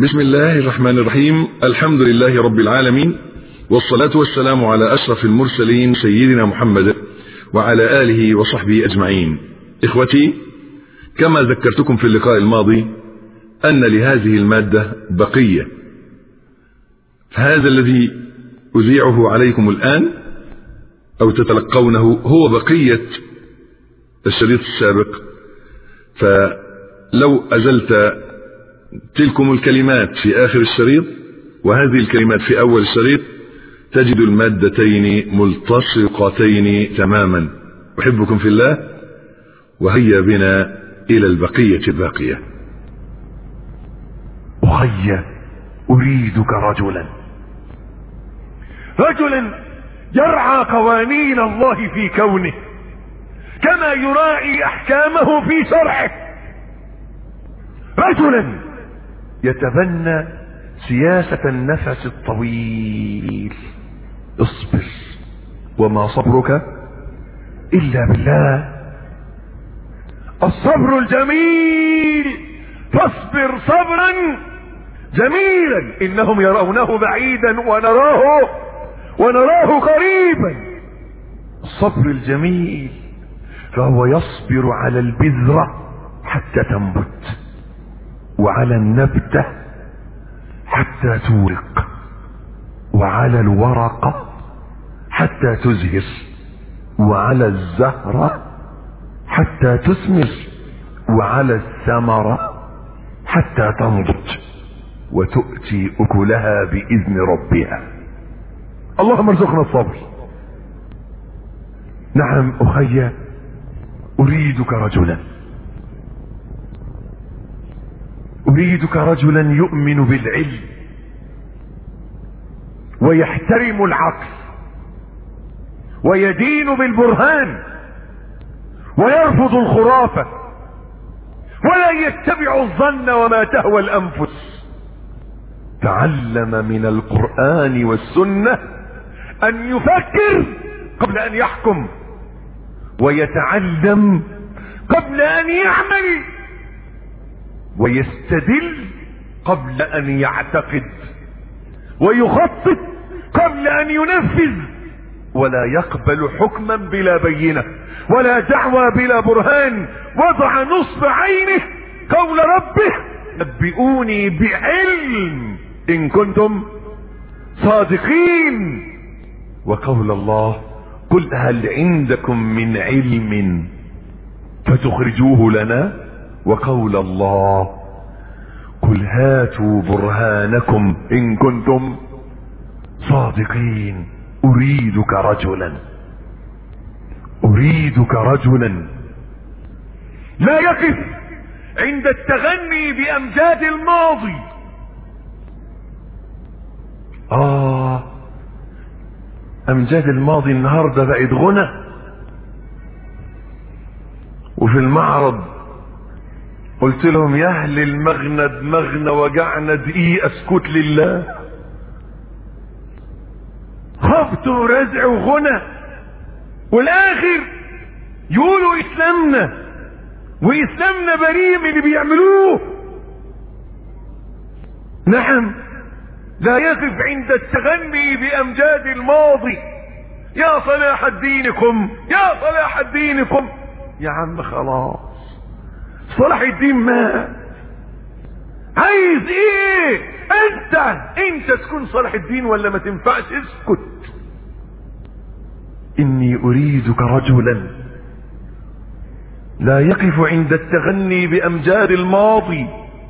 بسم الله الرحمن الرحيم الحمد لله رب العالمين والصلاة والسلام على أشرف المرسلين سيدنا محمد وعلى آله وصحبه أجمعين إخوتي كما ذكرتكم في اللقاء الماضي أن لهذه المادة بقية فهذا الذي أذيعه عليكم الآن أو تتلقونه هو بقية الشريط السابق فلو أزلت تلكم الكلمات في آخر الشريط وهذه الكلمات في أول الشريط تجد المادتين ملتصقتين تماما أحبكم في الله وهيا بنا إلى البقية الباقية أخي أريدك رجلا رجلا يرعى قوانين الله في كونه كما يراعي أحكامه في شرعه رجلا يتبنى سياسة النفس الطويل اصبر وما صبرك إلا بالله الصبر الجميل فاصبر صبرا جميلا إنهم يرونه بعيدا ونراه ونراه قريبا الصبر الجميل فهو يصبر على البذرة حتى تنبت وعلى النبتة حتى تورق وعلى الورقة حتى تزهر وعلى الزهرة حتى تثمر وعلى الثمرة حتى تنضج وتؤتي أكلها بإذن ربها اللهم ارزقنا الصبر نعم أخي أريدك رجلا أريدك رجلا يؤمن بالعلم ويحترم العقل ويدين بالبرهان ويرفض الخرافة ولا يتبع الظن وما تهوى الأنفس تعلم من القرآن والسنة أن يفكر قبل أن يحكم ويتعلم قبل أن يعمل ويستدل قبل أن يعتقد ويخطط قبل أن ينفذ ولا يقبل حكما بلا بينة ولا دعوى بلا برهان وضع نصب عينه قول ربه نبئوني بعلم إن كنتم صادقين وقول الله قل هل عندكم من علم فتخرجوه لنا وقول الله قل هاتوا برهانكم إن كنتم صادقين أريدك رجلا أريدك رجلا لا يقف عند التغني بأمجاد الماضي آه أمجاد الماضي النهاردة بقت غنى وفي المعرض قلت لهم يا أهل المغنى دمغنا وجعنا دقيقة اسكت لله خبط ورزع وغنى والاخر يقولوا اسلامنا واسلامنا بريء من اللي بيعملوه نعم لا يقف عند التغني بامجاد الماضي يا صلاح الدينكم يا صلاح الدينكم يا عم خلاص صلاح الدين مات عايز ايه انت انت تكون صلاح الدين ولا ما تنفعش اسكت اني اريدك رجلا لا يقف عند التغني بامجاد الماضي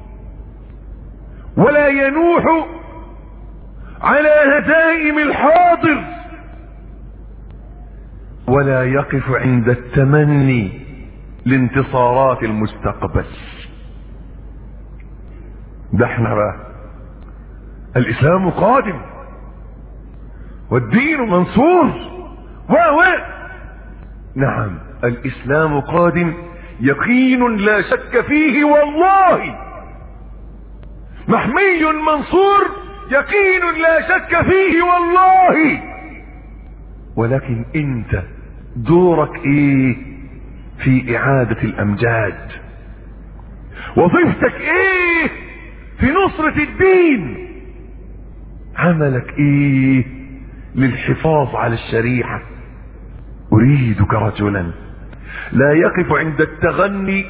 ولا ينوح على هزائم الحاضر ولا يقف عند التمني لانتصارات المستقبل ده احنا بقى الاسلام قادم والدين منصور و و نعم الاسلام قادم يقين لا شك فيه والله محمي منصور يقين لا شك فيه والله ولكن انت دورك ايه في اعادة الامجاد وظيفتك ايه في نصرة الدين عملك ايه للحفاظ على الشريعة اريدك رجلا لا يقف عند التغني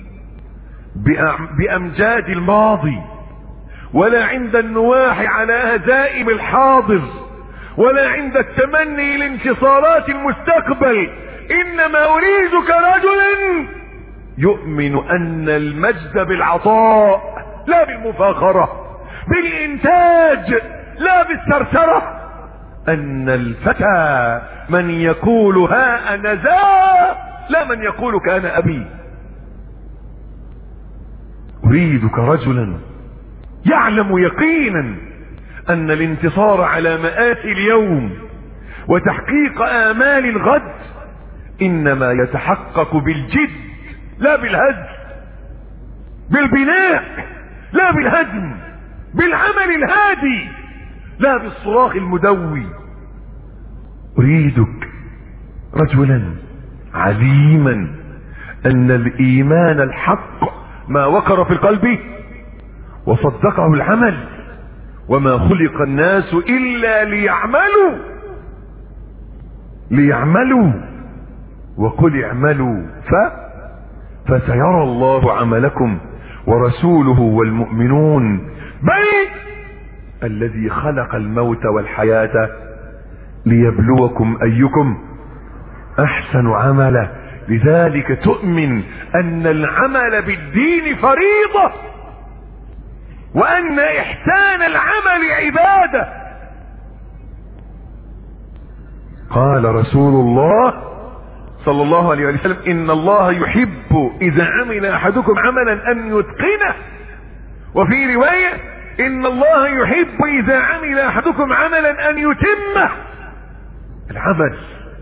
بامجاد الماضي ولا عند النواح على هزائم الحاضر ولا عند التمني لانتصارات المستقبل انما اريدك رجلا يؤمن ان المجد بالعطاء لا بالمفاخرة بالانتاج لا بالثرثرة ان الفتى من يقول ها انا ذا لا من يقول كان ابي اريدك رجلا يعلم يقينا ان الانتصار على مآسي اليوم وتحقيق امال الغد انما يتحقق بالجد لا بالهزل بالبناء لا بالهدم بالعمل الهادي لا بالصراخ المدوي اريدك رجلا عليما ان الايمان الحق ما وقر في القلب وصدقه العمل وما خلق الناس الا ليعملوا ليعملوا وقل اعملوا ف فسيرى الله عملكم ورسوله والمؤمنون بل الذي خلق الموت والحياة ليبلوكم ايكم احسن عملا لذلك تؤمن ان العمل بالدين فريضة وان احسان العمل عبادة قال رسول الله صلى الله عليه وسلم ان الله يحب اذا عمل احدكم عملا ان يتقنه وفي رواية ان الله يحب اذا عمل احدكم عملا ان يتمه العمل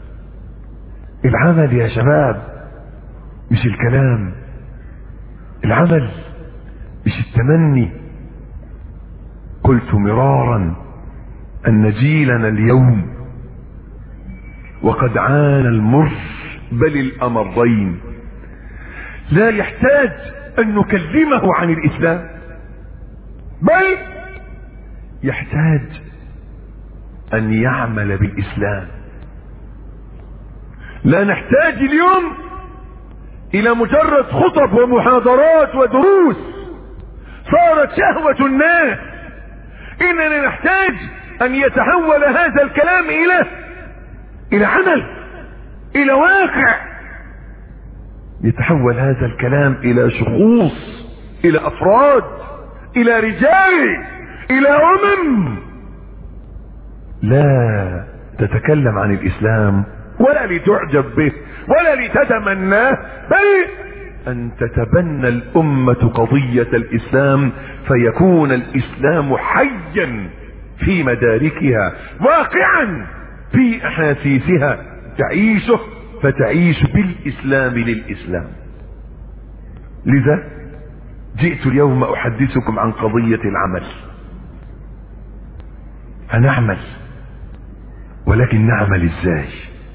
العمل يا شباب مش الكلام العمل مش التمني قلت مرارا ان جيلنا اليوم وقد عانى المر بل الامرين لا يحتاج ان نكلمه عن الاسلام بل يحتاج ان يعمل بالاسلام لا نحتاج اليوم الى مجرد خطب ومحاضرات ودروس صارت شهوة الناس اننا نحتاج ان يتحول هذا الكلام الى الى عمل الى واقع يتحول هذا الكلام الى شخوص الى افراد الى رجال الى امم لا تتكلم عن الاسلام ولا لتعجب به ولا لتتمناه بل ان تتبنى الامة قضية الاسلام فيكون الاسلام حيا في مداركها واقعا في احاسيسها تعيشه فتعيش بالاسلام للاسلام لذا جئت اليوم احدثكم عن قضية العمل هنعمل ولكن نعمل ازاي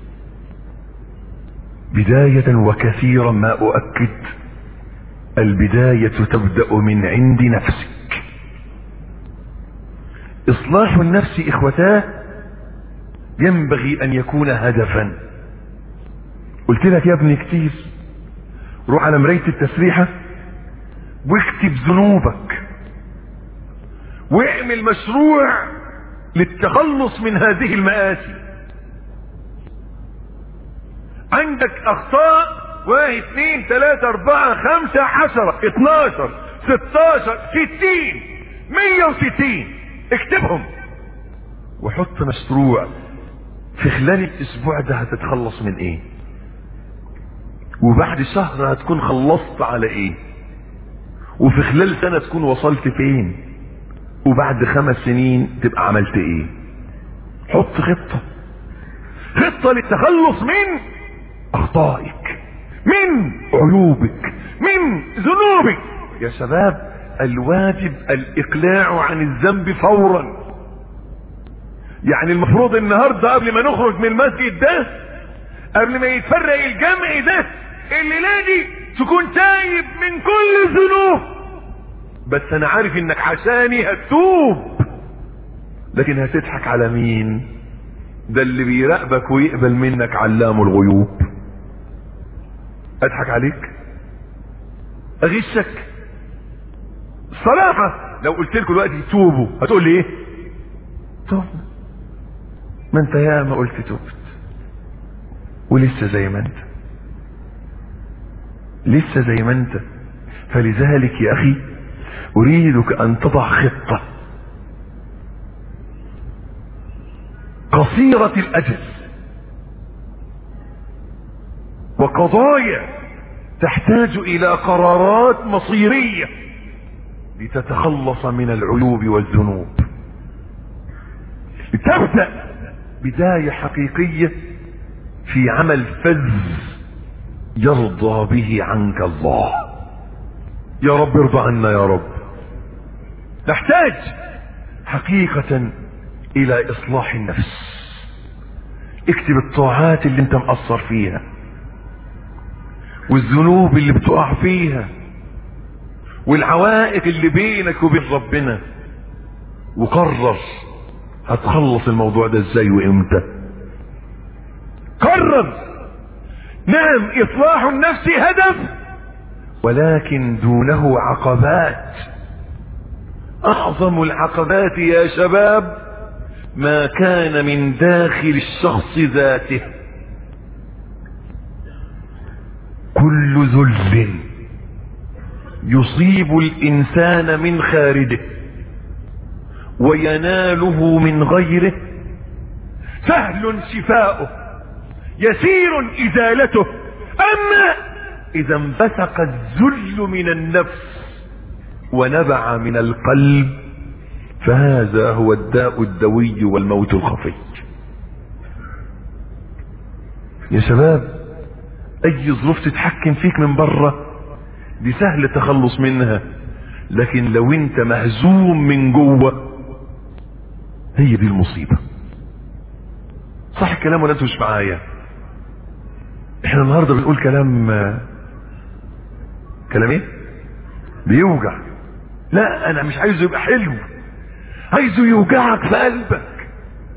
بداية وكثيرا ما اؤكد البداية تبدأ من عند نفسك اصلاح النفس اخوتاه ينبغي ان يكون هدفا قلت لك يا ابني كتير روح على مراية التسريحة واكتب ذنوبك واعمل مشروع للتخلص من هذه المآسي عندك اخطاء واحد اثنين ثلاثة اربعة خمسة عشرة اتناشر ستاشر ستين مية وستين اكتبهم وحط مشروع في خلال الاسبوع ده هتتخلص من ايه وبعد شهر هتكون خلصت على ايه وفي خلال سنة تكون وصلت فين وبعد خمس سنين تبقى عملت ايه حط خطة خطة للتخلص من اخطائك من عيوبك من ذنوبك يا شباب الواجب الاقلاع عن الذنب فورا يعني المفروض النهاردة قبل ما نخرج من المسجد ده قبل ما يتفرق الجمع ده الليلة دي تكون تايب من كل الذنوب بس انا عارف انك عشاني هتتوب لكن هتضحك على مين ده اللي بيراقبك ويقبل منك علام الغيوب اضحك عليك اغشك صراحة لو قلت لكم دلوقتي توبوا هتقول لي ايه توب ما انت يا ما قلت توبت ولسه زي ما انت لسه زي ما انت فلذلك يا اخي اريدك ان تضع خطة قصيرة الاجل وقضايا تحتاج الى قرارات مصيرية لتتخلص من العيوب والذنوب لتبدأ بداية حقيقية في عمل فذ يرضى به عنك الله يا رب ارضى عنا يا رب نحتاج حقيقة الى اصلاح النفس اكتب الطاعات اللي انت مقصر فيها والذنوب اللي بتقع فيها والعوائق اللي بينك وبين ربنا وقرر هتخلص الموضوع ده ازاي وامتى قرر نعم اصلاح النفس هدف ولكن دونه عقبات اعظم العقبات يا شباب ما كان من داخل الشخص ذاته كل ذل يصيب الانسان من خارجه ويناله من غيره سهل شفاؤه يسير ازالته اما اذا انبثق الذل من النفس ونبع من القلب فهذا هو الداء الدوي والموت الخفي يا شباب اي ظروف تتحكم فيك من بره دي سهل التخلص منها لكن لو انت مهزوم من جوه هي دي المصيبة صح الكلام ولا انتوا مش معايا احنا النهاردة بنقول كلام كلام ايه بيوجع لا انا مش عايزه يبقى حلو عايزه يوجعك في قلبك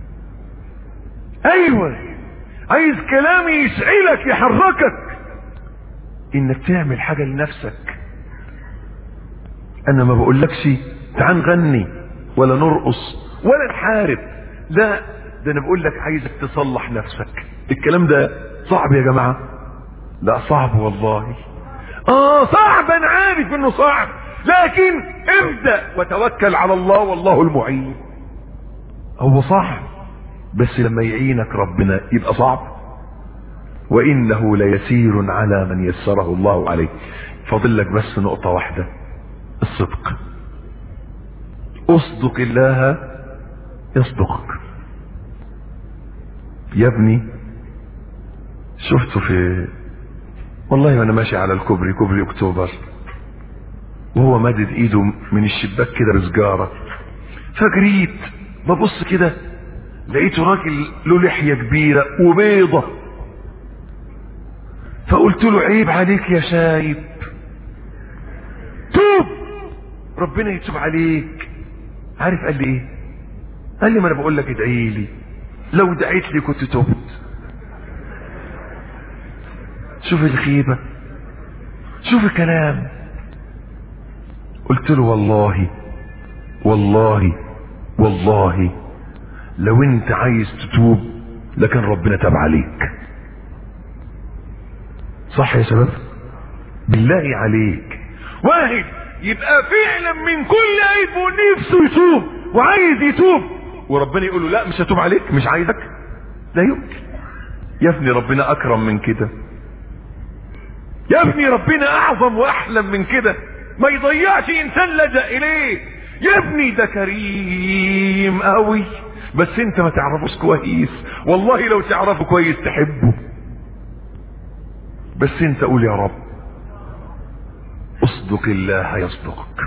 ايوه عايز كلام يشعلك يحركك انك تعمل حاجة لنفسك انا ما بقولكش تعال نغني ولا نرقص ولا نحارب لا ده انا بقول لك عايزك تصلح نفسك الكلام ده صعب يا جماعة لا صعب والله اه صعب انا عارف انه صعب لكن ابدأ وتوكل على الله والله المعين هو صعب بس لما يعينك ربنا يبقى صعب وانه ليسير على من يسره الله عليه فاضل لك بس نقطة واحدة الصدق اصدق الله يصدقك يا ابني شفته في والله وانا ماشي على الكوبري كوبري اكتوبر وهو مادد ايده من الشباك كده بسجارة فجريت ببص كده لقيته راجل له لحية كبيرة وبيضة فقلت له عيب عليك يا شايب توب ربنا يتوب عليك عارف قال لي ايه قال لي ما انا بقول لك ادعي لي لو دعيت لي كنت تبت شوف الخيبة شوف الكلام قلت له والله والله والله لو انت عايز تتوب لكن ربنا تاب عليك صح يا شباب بالله عليك واحد يبقى فعلا من كل عيب ونفسه يتوب وعايز يتوب وربنا يقول له لا مش هتوب عليك مش عايزك لا يمكن يا ابني ربنا اكرم من كده يا ابني ربنا اعظم واحلم من كده ما يضيعش انسان لجأ اليه يا ابني ده كريم قوي بس انت ما تعرفوش كويس والله لو تعرفه كويس تحبه بس انت قول يا رب اصدق الله يصدقك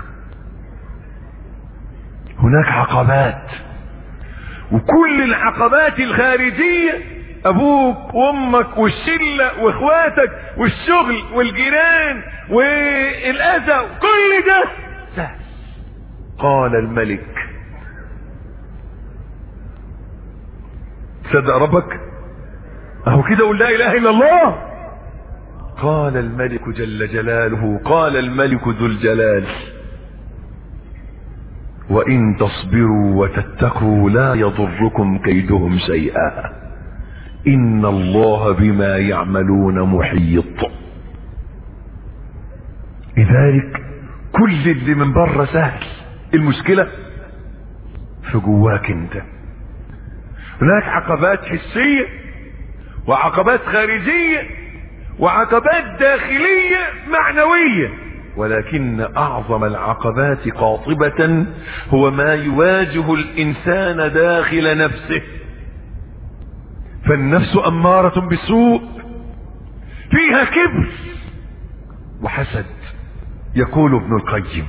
هناك عقبات وكل العقبات الخارجية ابوك وامك والشلة واخواتك والشغل والجيران والاذى كل ده سهل قال الملك صدق ربك اهو كده قول لا اله الا الله قال الملك جل جلاله قال الملك ذو الجلال وان تصبروا وتتقوا لا يضركم كيدهم شيئا ان الله بما يعملون محيط لذلك كل اللي من بره سهل المشكلة في جواك انت هناك عقبات حسية وعقبات خارجية وعقبات داخلية معنوية ولكن اعظم العقبات قاطبة هو ما يواجه الانسان داخل نفسه فالنفس امارة بالسوء فيها كبر وحسد يقول ابن القيم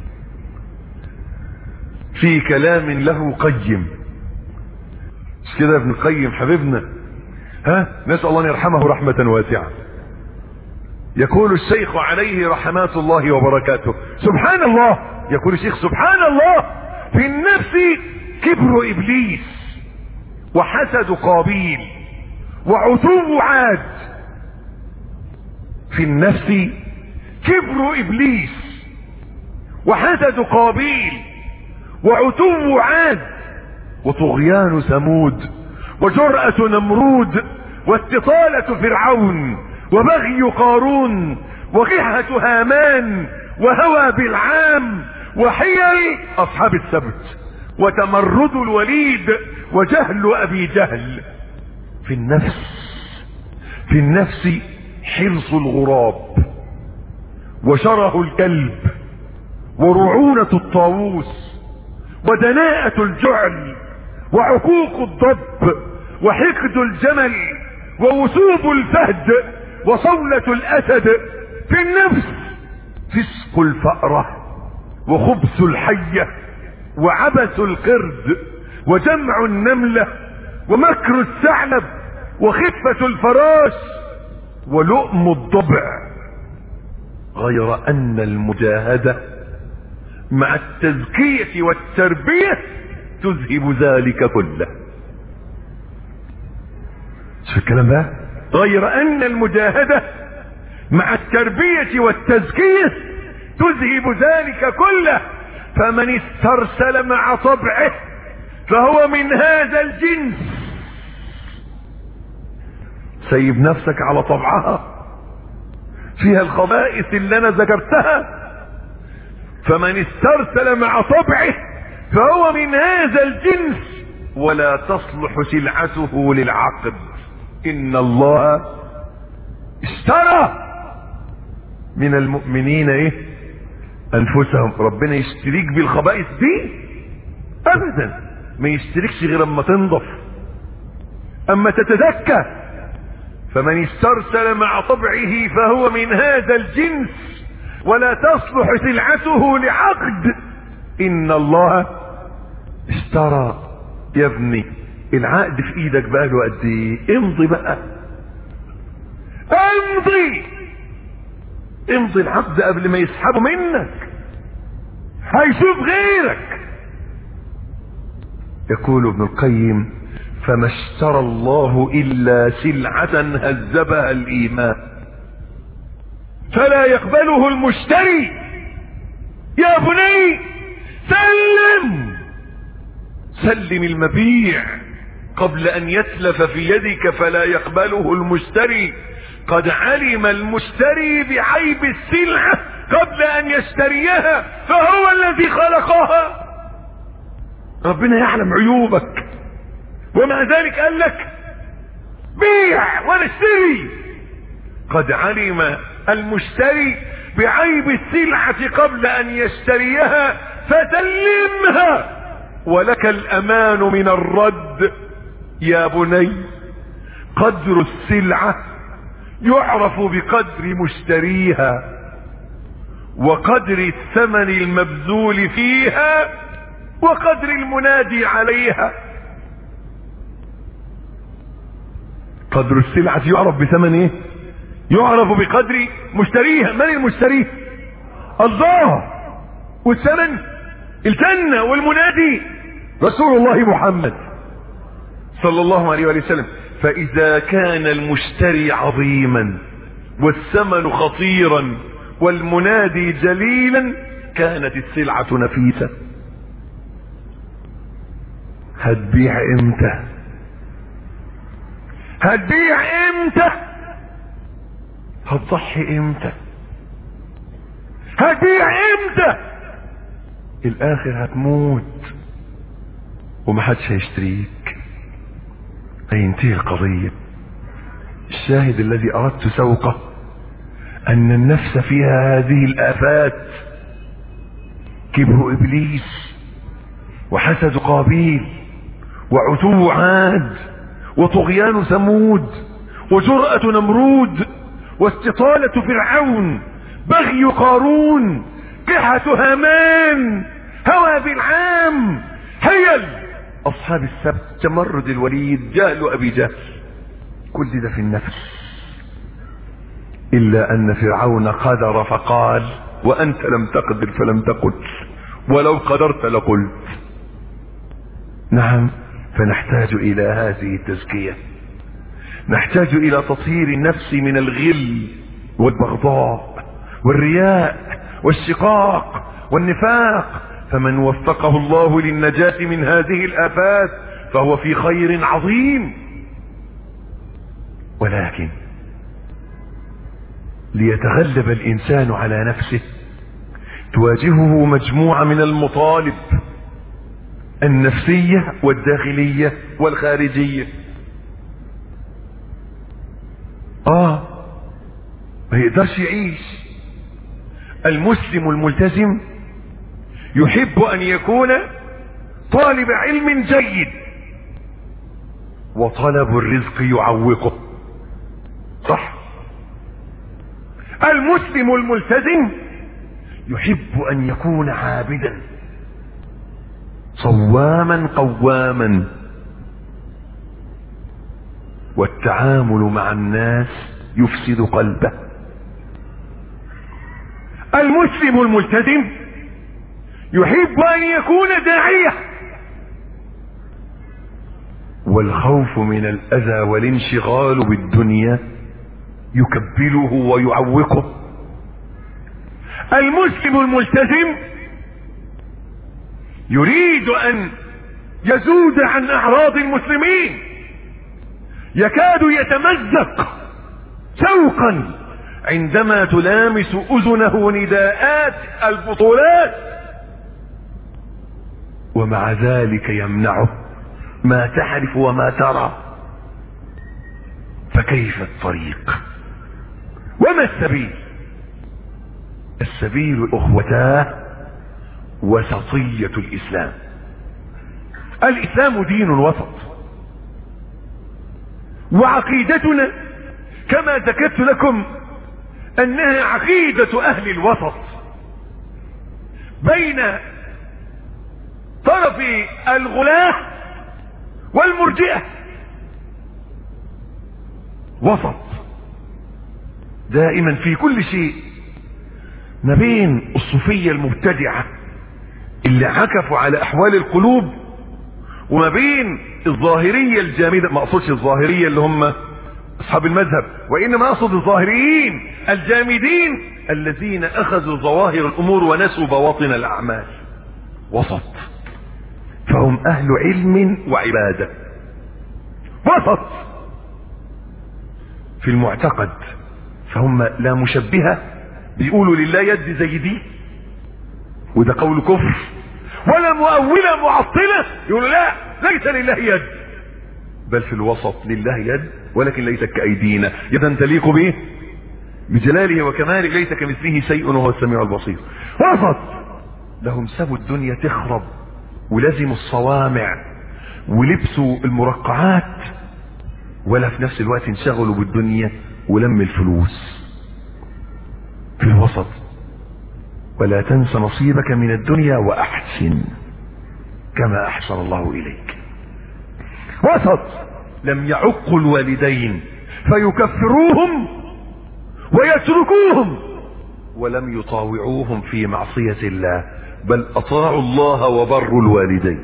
في كلام له قيم مش كده ابن القيم حبيبنا ها نسأل الله ان يرحمه رحمة واسعة يقول الشيخ عليه رحمات الله وبركاته سبحان الله يقول الشيخ سبحان الله في النفس كبر ابليس وحسد قابيل وعتوب عاد في النفس كبر ابليس وحسد قابيل وعتو عاد وطغيان ثمود وجرأة نمرود واستطالة فرعون وبغي قارون وقحة هامان وهوى بالعام وحيل اصحاب السبت وتمرد الوليد وجهل ابي جهل في النفس في النفس حرص الغراب وشره الكلب ورعونة الطاووس ودناءة الجعل وعقوق الضب وحقد الجمل ووثوب الفهد وصولة الأسد في النفس فسق الفأرة وخبث الحية وعبث القرد وجمع النملة ومكر الثعلب وخفة الفراش ولؤم الضبع غير ان المجاهدة مع التزكية والتربية تذهب ذلك كله شو الكلام ده غير ان المجاهدة مع التربية والتزكية تذهب ذلك كله فمن استرسل مع طبعه فهو من هذا الجنس سيب نفسك على طبعها فيها الخبائث اللي انا ذكرتها فمن استرسل مع طبعه فهو من هذا الجنس ولا تصلح سلعته للعقد ان الله اشترى من المؤمنين ايه انفسهم ربنا يشتريك بالخبائث دي ابدا ما يشتريكش غير اما تنضف اما تتزكى فمن استرسل مع طبعه فهو من هذا الجنس ولا تصلح سلعته لعقد ان الله اشترى يا ابني العقد في ايدك بقى له قد ايه امضي بقى امضي امضي العقد قبل ما يسحبه منك هيشوف غيرك يقول ابن القيم فما اشترى الله الا سلعة هذبها الايمان فلا يقبله المشتري يا بني سلم سلم المبيع قبل ان يتلف في يدك فلا يقبله المشتري قد علم المشتري بعيب السلعة قبل ان يشتريها فهو الذي خلقها ربنا يعلم عيوبك ومع ذلك قال لك بيع ولا اشتري قد علم المشتري بعيب السلعة قبل ان يشتريها فسلمها ولك الامان من الرد يا بني قدر السلعة يعرف بقدر مشتريها وقدر الثمن المبذول فيها وقدر المنادي عليها قدر السلعة يعرف بثمن ايه يعرف بقدر مشتريها من المشتري الله والثمن الجنة والمنادي رسول الله محمد صلى الله عليه وآله وسلم فإذا كان المشتري عظيما والثمن خطيرا والمنادي جليلا كانت السلعة نفيسة هتبيع امتى هتبيع امتى هتضحي امتى هتبيع امتى الاخر هتموت ومحدش هيشتريك هينتهي القضية الشاهد الذي اردت سوقه ان النفس فيها هذه الافات كبر ابليس وحسد قابيل وعتو عاد وطغيان ثمود وجرأة نمرود واستطالة فرعون بغي قارون قحة هامان هوى بالعام هيل أصحاب السبت تمرد الوليد جهل أبي جهل كل ده في النفس إلا أن فرعون قدر فقال وأنت لم تقدر فلم تقل ولو قدرت لقلت نعم فنحتاج إلى هذه التزكية نحتاج إلى تطهير النفس من الغل والبغضاء والرياء والشقاق والنفاق فمن وفقه الله للنجاة من هذه الآفات فهو في خير عظيم ولكن ليتغلب الإنسان على نفسه تواجهه مجموعة من المطالب النفسية والداخلية والخارجية اه ما يقدرش يعيش المسلم الملتزم يحب ان يكون طالب علم جيد وطلب الرزق يعوقه صح المسلم الملتزم يحب ان يكون عابدا صواما قواما والتعامل مع الناس يفسد قلبه المسلم الملتزم يحب ان يكون داعية والخوف من الاذى والانشغال بالدنيا يكبله ويعوقه المسلم الملتزم يريد ان يزود عن اعراض المسلمين يكاد يتمزق شوقا عندما تلامس اذنه نداءات البطولات ومع ذلك يمنعه ما تعرف وما ترى فكيف الطريق وما السبيل السبيل اخوتاه وسطية الاسلام الاسلام دين وسط وعقيدتنا كما ذكرت لكم انها عقيدة اهل الوسط بين طرف الغلاة والمرجئة وسط دائما في كل شيء ما بين الصوفية المبتدعة اللي عكفوا على احوال القلوب وما بين الظاهرية الجامدة ما اقصدش الظاهرية اللي هم اصحاب المذهب وانما اقصد الظاهريين الجامدين الذين اخذوا ظواهر الامور ونسوا بواطن الاعمال وسط فهم اهل علم وعبادة وسط في المعتقد فهم لا مشبهة بيقولوا لله يد زي دي وده قول كفر ولا مؤولة معطلة يقولوا لا ليس لله يد بل في الوسط لله يد ولكن ليست كأيدينا يدا تليق به بجلاله وكماله ليس كمثله شيء وهو السميع البصير وسط لهم سابوا الدنيا تخرب ولزموا الصوامع ولبسوا المرقعات ولا في نفس الوقت انشغلوا بالدنيا ولم الفلوس في الوسط ولا تنس نصيبك من الدنيا واحسن كما احسن الله اليك وسط لم يعقوا الوالدين فيكفروهم ويتركوهم ولم يطاوعوهم في معصية الله بل اطاعوا الله وبروا الوالدين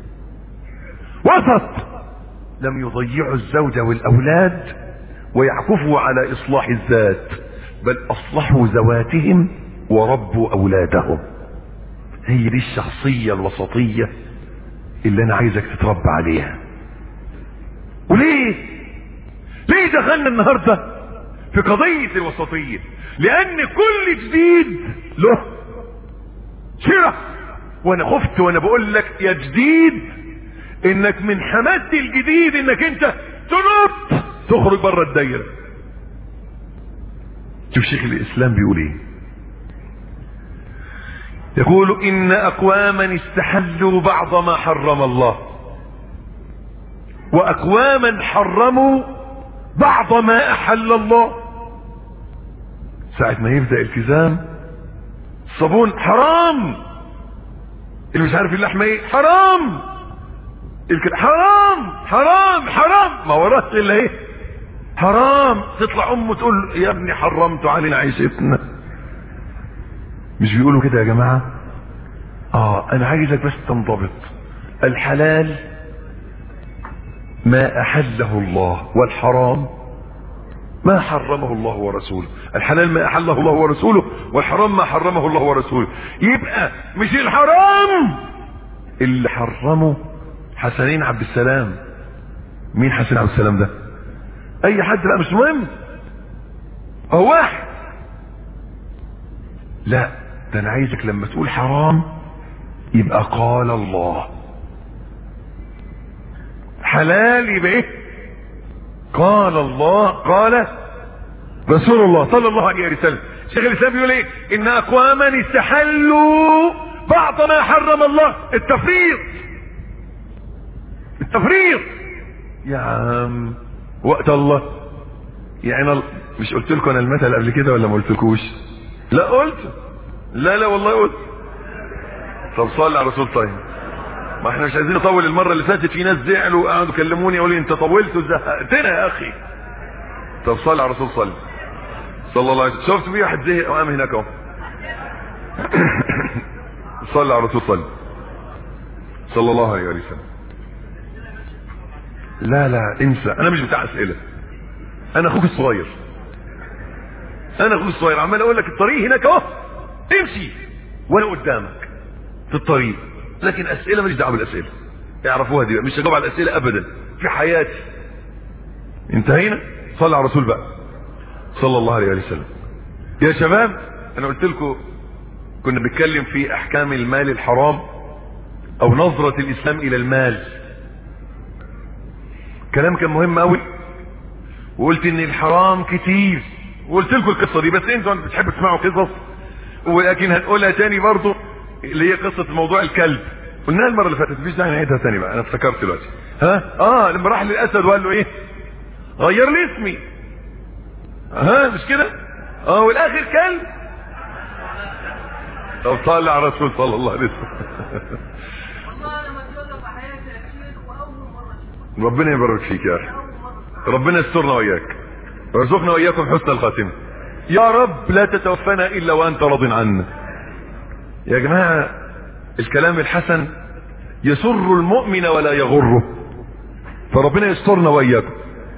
وسط لم يضيعوا الزوجة والاولاد ويعكفوا على اصلاح الذات بل اصلحوا ذواتهم وربوا اولادهم هي دي الشخصية الوسطية اللي انا عايزك تتربى عليها وليه ليه دخلنا النهاردة في قضية الوسطية لان كل جديد له شرف وانا خفت وانا بقول لك يا جديد انك من حماس الجديد انك انت تنط تخرج بره الدايرة شوف شيخ الاسلام بيقول ايه يقول ان اقواما استحلوا بعض ما حرم الله واقواما حرموا بعض ما احل الله ساعة ما يبدأ التزام الصابون حرام اللي مش عارف اللحمة ايه حرام الكل حرام حرام حرام ما وراش الا ايه حرام تطلع امه تقول يا ابني حرمت علينا عيشتنا مش بيقولوا كده يا جماعة اه انا عايزك بس تنضبط الحلال ما احله الله والحرام ما حرمه الله ورسوله الحلال ما احله الله ورسوله والحرام ما حرمه الله ورسوله يبقى مش الحرام اللي حرمه حسنين عبد السلام مين حسين عبد السلام ده اي حد لا مش مهم هو واحد لا ده انا عايزك لما تقول حرام يبقى قال الله حلال يبقى ايه قال الله قال رسول الله صلى الله عليه وسلم شيخ الاسلام بيقول ايه ان اقواما استحلوا بعض ما حرم الله التفريط التفريط يا عم وقت الله يعني ال- مش قلت لكم انا المثل قبل كده ولا ما قلتلكوش لا قلت لا لا والله قلت طب صلي على الرسول طيب ما احنا مش عايزين نطول المره اللي فاتت في ناس زعلوا وقعدوا كلموني يقولوا لي انت طولت وزهقتنا يا اخي طب صلي على الرسول صلي صلى الله عليه وسلم شفت في واحد زهق وقام هناك اهو صلي على الرسول صلي صلى الله عليه وسلم لا لا انسى انا مش بتاع اسئله انا اخوك الصغير انا اخوك الصغير عمال اقول لك الطريق هناك اهو امشي وانا قدامك في الطريق لكن اسئله ماليش دعوه بالاسئله اعرفوها دي بقى. مش هجاوب على الاسئله ابدا في حياتي انتهينا صلى على الرسول بقى صلى الله عليه وسلم يا شباب انا قلت لكم كنا بنتكلم في احكام المال الحرام او نظرة الاسلام الى المال كلام كان مهم قوي وقلت ان الحرام كتير وقلت لكم القصة دي بس انتوا بتحبوا تسمعوا قصص ولكن هنقولها تاني برضو اللي هي قصة موضوع الكلب قلناها المرة اللي فاتت مفيش داعي نعيدها تاني بقى انا افتكرت دلوقتي ها اه لما راح للاسد وقال له ايه غير لي اسمي ها مش كده اه والاخر كلب طب صلي على الرسول صلى الله عليه وسلم والله لما اتولد في حياتي يا شيخ واول مره اشوفك ربنا يبارك فيك يا اخي اول مره ربنا يسترنا واياك ويرزقنا واياكم حسن الخاتمه يا رب لا تتوفنا الا وانت راض عنا يا جماعه الكلام الحسن يسر المؤمن ولا يغره فربنا يسترنا واياكم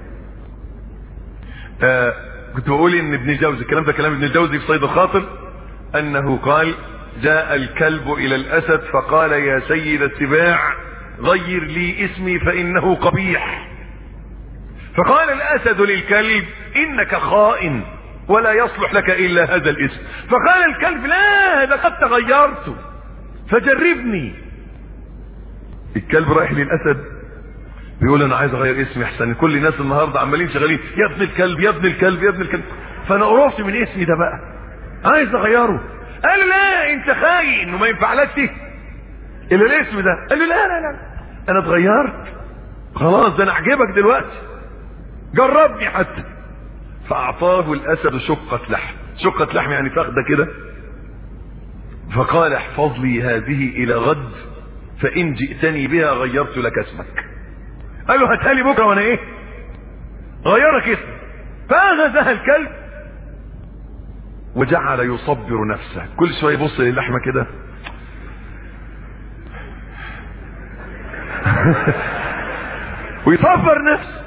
آه كنت بقول ان ابن الجوزي الكلام ده كلام ابن الجوزي في صيد الخاطر انه قال جاء الكلب الى الاسد فقال يا سيد السباع غير لي اسمي فانه قبيح فقال الاسد للكلب انك خائن ولا يصلح لك الا هذا الاسم فقال الكلب لا لقد تغيرت فجربني الكلب رايح للاسد بيقول انا عايز اغير اسمي احسن كل الناس النهارده عمالين شغالين يا ابن الكلب يا ابن الكلب يا ابن الكلب فانا قرفت من اسمي ده بقى عايز اغيره قال لا انت خاين وما ينفعلكش الا الاسم ده قال له لا لا لا انا اتغيرت خلاص ده انا اعجبك دلوقتي جربني حتى فاعطاه الاسد شقة لحم شقة لحم يعني فخدة كده فقال احفظ لي هذه الى غد فان جئتني بها غيرت لك اسمك قال له هاتها لي بكره وانا ايه غيرك اسمك فاخذها الكلب وجعل يصبر نفسه كل شويه يبص للحمه كده ويصبر نفسه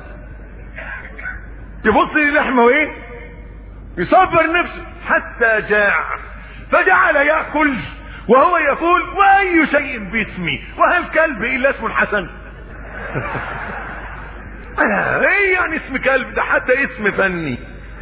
يبص للحمه وايه يصبر نفسه حتى جاع فجعل ياكل وهو يقول واي شيء باسمي وهل كلب الا اسم الحسن ايه يعني اسم كلب ده حتى اسم فني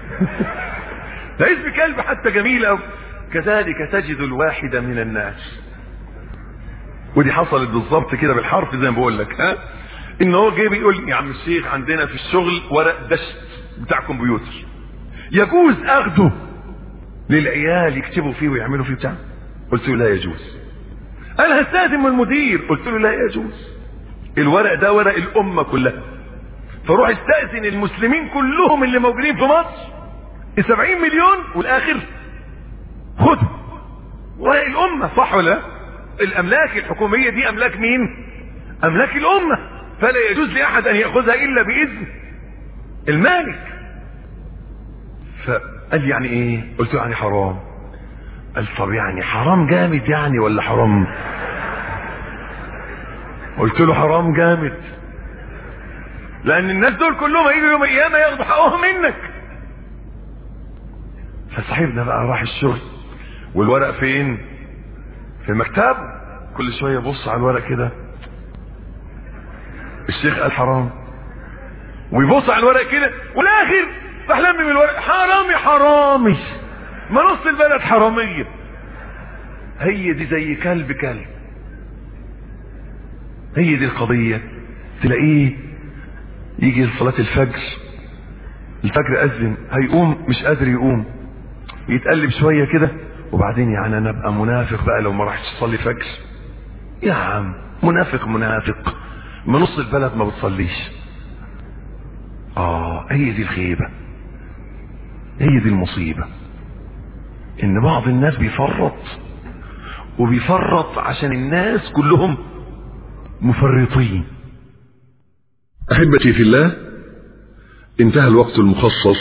ده اسم كلب حتى جميل أوي كذلك تجد الواحد من الناس ودي حصلت بالظبط كده بالحرف زي ما بقول لك ها ان هو جه بيقول يا عم الشيخ عندنا في الشغل ورق دشت بتاع كمبيوتر يجوز اخده للعيال يكتبوا فيه ويعملوا فيه بتاع قلت له لا يجوز قال هستاذن من المدير قلت له لا يجوز الورق ده ورق الامه كلها فروح استاذن المسلمين كلهم اللي موجودين في مصر 70 مليون والاخر خده ورق الامه صح ولا لا؟ الاملاك الحكوميه دي املاك مين املاك الامه فلا يجوز لاحد ان ياخذها الا باذن المالك فقال لي يعني ايه قلت له يعني حرام قال طب يعني حرام جامد يعني ولا حرام قلت له حرام جامد لان الناس دول كلهم هيجوا يوم القيامه ياخدوا حقهم منك فصاحبنا بقى راح الشغل والورق فين في مكتبه كل شويه يبص على الورق كده الشيخ قال حرام ويبص على الورق كده والاخر راح لم من الورق حرامي حرامي ما نص البلد حراميه هي دي زي كلب كلب هي دي القضيه تلاقيه يجي لصلاه الفجر الفجر اذن هيقوم مش قادر يقوم يتقلب شويه كده وبعدين يعني انا ابقى منافق بقى لو ما راحش اصلي فجر يا عم منافق منافق ما نص البلد ما بتصليش اه هي دي الخيبه هي دي المصيبه ان بعض الناس بيفرط وبيفرط عشان الناس كلهم مفرطين احبتي في الله انتهى الوقت المخصص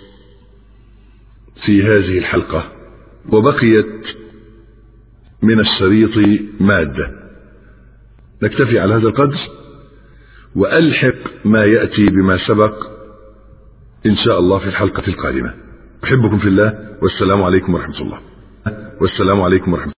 في هذه الحلقه وبقيت من الشريط ماده نكتفي على هذا القدر والحق ما ياتي بما سبق ان شاء الله في الحلقه القادمه احبكم في الله والسلام عليكم ورحمه الله والسلام عليكم ورحمه الله